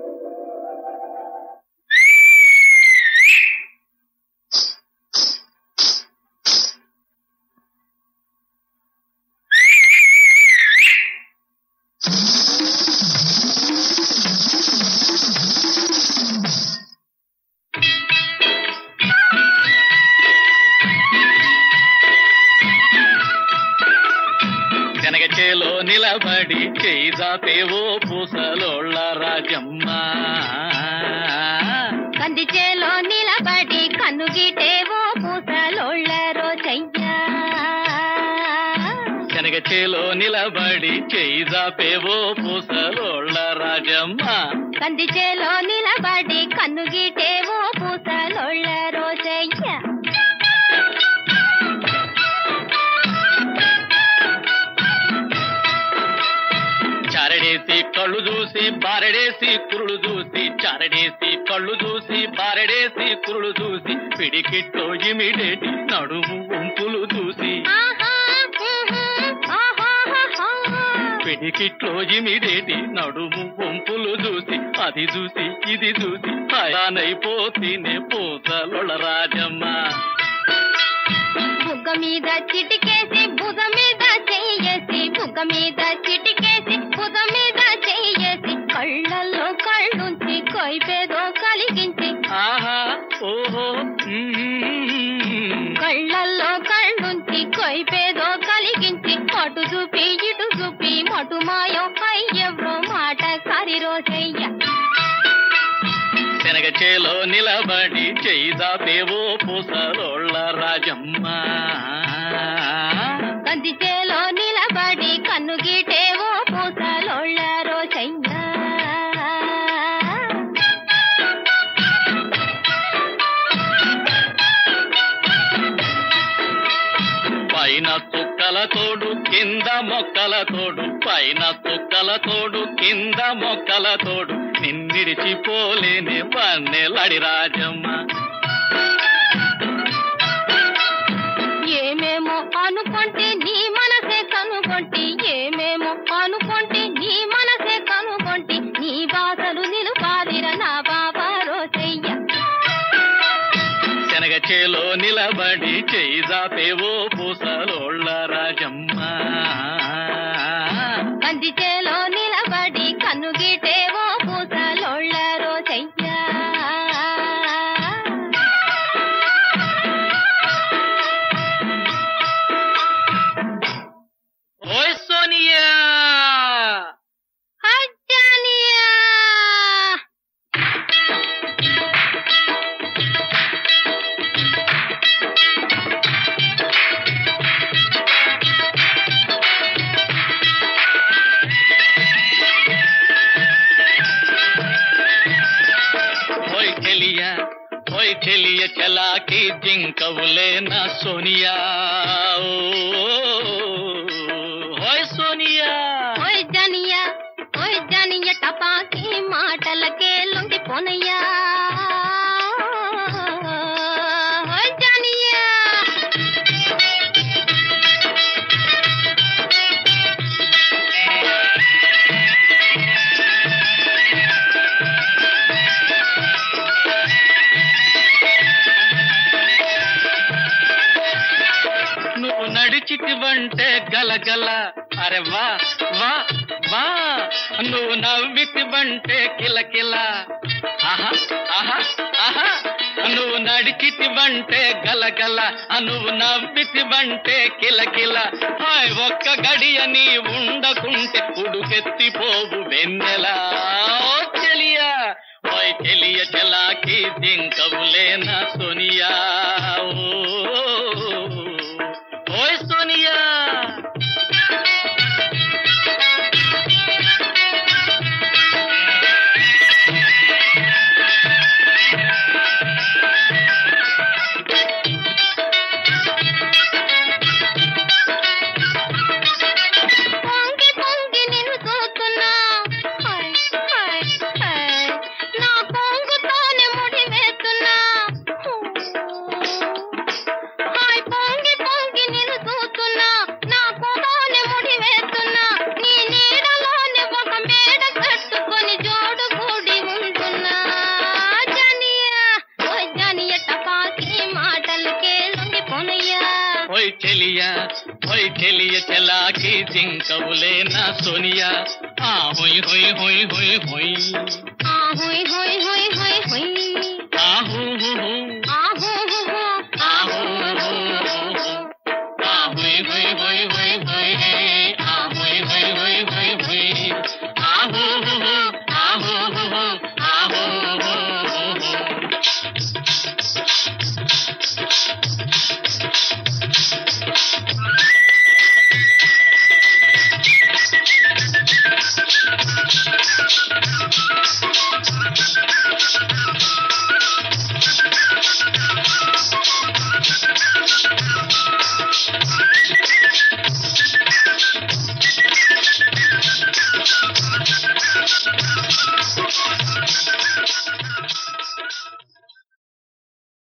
శనగ చేలో నిలబడి చేయి జాపేవో పూసలోళ్ళ రాజమ్మ కందిచేలో నిలబడి కన్నుగీటేవో పూసలోళ్ళ రోజయ్యా శనగ చేలో నిలబడి చేయి జాపేవో పూసలోళ్ళ రాజమ్మ కందిచేలో నిలబడి కన్నుగీటేవో పూసలోళ్ళ రోజయ్యా చారడేసి కళ్ళు చూసి బారడేసి కురులు చూసి చారడేసి కళ్ళు చూసి బారడేసి కురులు చూసి పిడికిట్లో ఇమిడేటి నడుము వంపులు చూసి ఆహా, ఉహు, ఆహాహాహా. పిడికిట్లో ఇమిడేటి నడుము వంపులు చూసి అది చూసి ఇది చూసి హయానైపోతీనే పూసలొళ రాజమ్మ బుగ్గ మీద చిటికేసి భుజ మీద చెయ్యేసి బుగ్గ మీద చిటికేసి భుజ మీద చెయ్యేసి కళ్ళల్లో కళ్ళుంచి కొయ్పేదో కలిగించి ఆహా ఓహో మ్మ్. కళ్ళల్లో కళ్ళుంచి కొయ్పేదో కలిగించి అటు చూపి ఇటు చూపి మటు మాయం అయ్యవ్రో మాట కరి రోజయ్య శనగ చేలో నిలబడి చేయి దాపేవో పూసలోళ్ళ రాజమ్మ కందిచేలో నిలబడి కన్ను గీటేవో పూసలోళ్ళ రోజయ్య పైన తుక్కల తోడు కింద మొక్కల తోడు పైన తుక్కల తోడు కింద మొక్కల తోడు నిన్నిడిచిపోలేని పన్నెలడి రాజమ్మ ఏమేమో అనుకుంటే నీ మనసే కనుగొంటి ఏమేమో అనుకుంటే నీ మనసే కనుగొంటి నీ బాసలు నిలుపాదిర నా బాబా రోసయ్య శనగ చేలో నిలబడి చేయి దాపేవో పూసలోళ్ళ రాజమ్మ కందిచేలో నిలబడి కన్ను గీటేవో పూసలోళ్ళ రోసయ్య ఓయ్ సోనియా అజ్జానియా ఓయ్ చెలియా ఓయ్ చెలియ చలాకి జింకవులే నా సోనియా ఓ, ఓయ్ సోనియా ఓయ్ జనియా ఓయ్ జనియ టపాకి మాటలకే లొంగిపోనయ్యా ఓయ్ జనియా నువ్వు నడిచిటివంటే గలగల అరే వా వా వా నువ్వు నవ్వితివంటే కిలకిల ఆహా ఆహా ఆహా నువ్వు నడిచితివంటే గలగల నువ్వు నవ్వితివంటే కిలకిల హాయ్ ఒక్క గడియ నీ ఉండకుంటే ఉడుకెత్తిపోవు వెన్నెలా ఓ చెలియా ఓయ్ చెలియ చలాకి దింకవులేనా సోనియా ఓ ఓయ్ సోనియా పొంగి పొంగి నిన్ను చూస్తున్నా హాయ్ జింకవులే నా సోనియా ఆ హొయ్ హొయ్ హొయ్ హొయ్ హొయ్ ఆ హోయ్ హోయ్ హోయ్ హోయ్ హోయ్ ఆ హూ హూ హూ ఆ హో హో హో ఆ హూ హూ హూ ఆ హొయ్ హొయ్ హొయ్ హొయ్ హొయ్ ఆ హొయ్ హొయ్ హొయ్ హొయ్ హొయ్ ఆ హూ హూ హూ ఆ హూ హూ హూ ఆ హూ హూ హూ